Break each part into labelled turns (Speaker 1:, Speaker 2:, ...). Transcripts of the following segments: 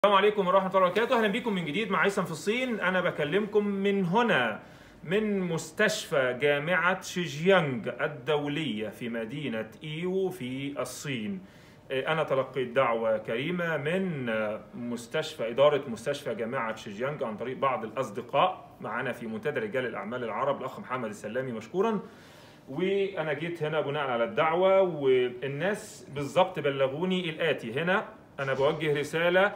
Speaker 1: السلام عليكم ورحمة الله وبركاته، أهلا بكم من جديد مع هيثم في الصين، أنا بكلمكم من هنا من مستشفى جامعة شيجيانج الدولية في مدينة إيو في الصين. أنا تلقيت دعوة كريمة من مستشفى إدارة مستشفى جامعة شيجيانج عن طريق بعض الأصدقاء معنا في منتدى رجال الأعمال العرب الأخ محمد السلامي مشكورا. وأنا جيت هنا بناء على الدعوة والناس بالظبط بلغوني الآتي هنا أنا بوجه رسالة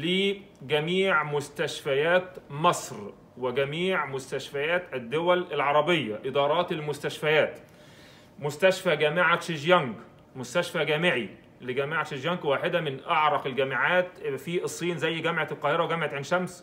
Speaker 1: لجميع مستشفيات مصر وجميع مستشفيات الدول العربية إدارات المستشفيات مستشفى جامعة شيجيانج مستشفى جامعي لجامعة شيجيانج واحدة من أعرق الجامعات في الصين زي جامعة القاهرة وجامعة عين شمس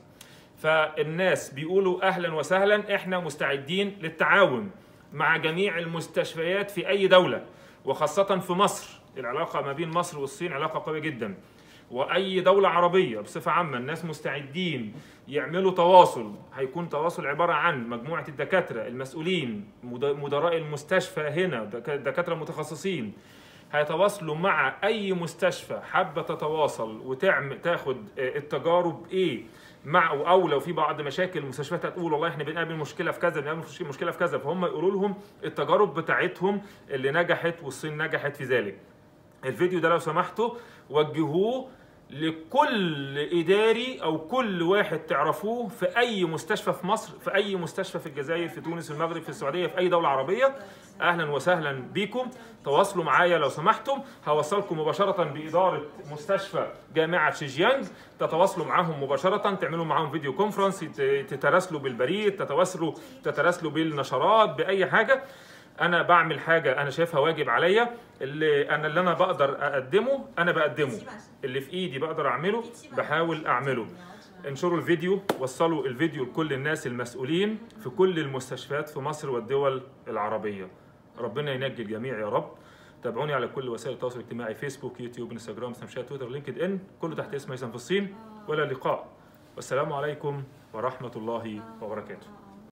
Speaker 1: فالناس بيقولوا أهلا وسهلا إحنا مستعدين للتعاون مع جميع المستشفيات في أي دولة وخاصة في مصر العلاقة ما بين مصر والصين علاقة قوية جدا واي دوله عربيه بصفه عامه الناس مستعدين يعملوا تواصل هيكون تواصل عباره عن مجموعه الدكاتره المسؤولين مدراء المستشفى هنا دكاتره متخصصين هيتواصلوا مع اي مستشفى حابه تتواصل وتعمل تاخد التجارب ايه مع او لو في بعض مشاكل المستشفيات هتقول والله احنا بنقابل مشكله في كذا بنقابل مشكله في كذا فهم يقولوا لهم التجارب بتاعتهم اللي نجحت والصين نجحت في ذلك الفيديو ده لو سمحتوا وجهوه لكل اداري او كل واحد تعرفوه في اي مستشفى في مصر في اي مستشفى في الجزائر في تونس في المغرب في السعوديه في اي دوله عربيه اهلا وسهلا بيكم تواصلوا معايا لو سمحتم هوصلكم مباشره باداره مستشفى جامعه شيجيانج تتواصلوا معاهم مباشره تعملوا معاهم فيديو كونفرنس تتراسلوا بالبريد تتواصلوا تتراسلوا بالنشرات باي حاجه انا بعمل حاجه انا شايفها واجب عليا اللي انا اللي انا بقدر اقدمه انا بقدمه اللي في ايدي بقدر اعمله بحاول اعمله انشروا الفيديو وصلوا الفيديو لكل الناس المسؤولين في كل المستشفيات في مصر والدول العربيه ربنا ينجي الجميع يا رب تابعوني على كل وسائل التواصل الاجتماعي فيسبوك يوتيوب انستغرام سناب شات تويتر لينكد ان كله تحت اسم هيثم في الصين ولا لقاء والسلام عليكم ورحمه الله وبركاته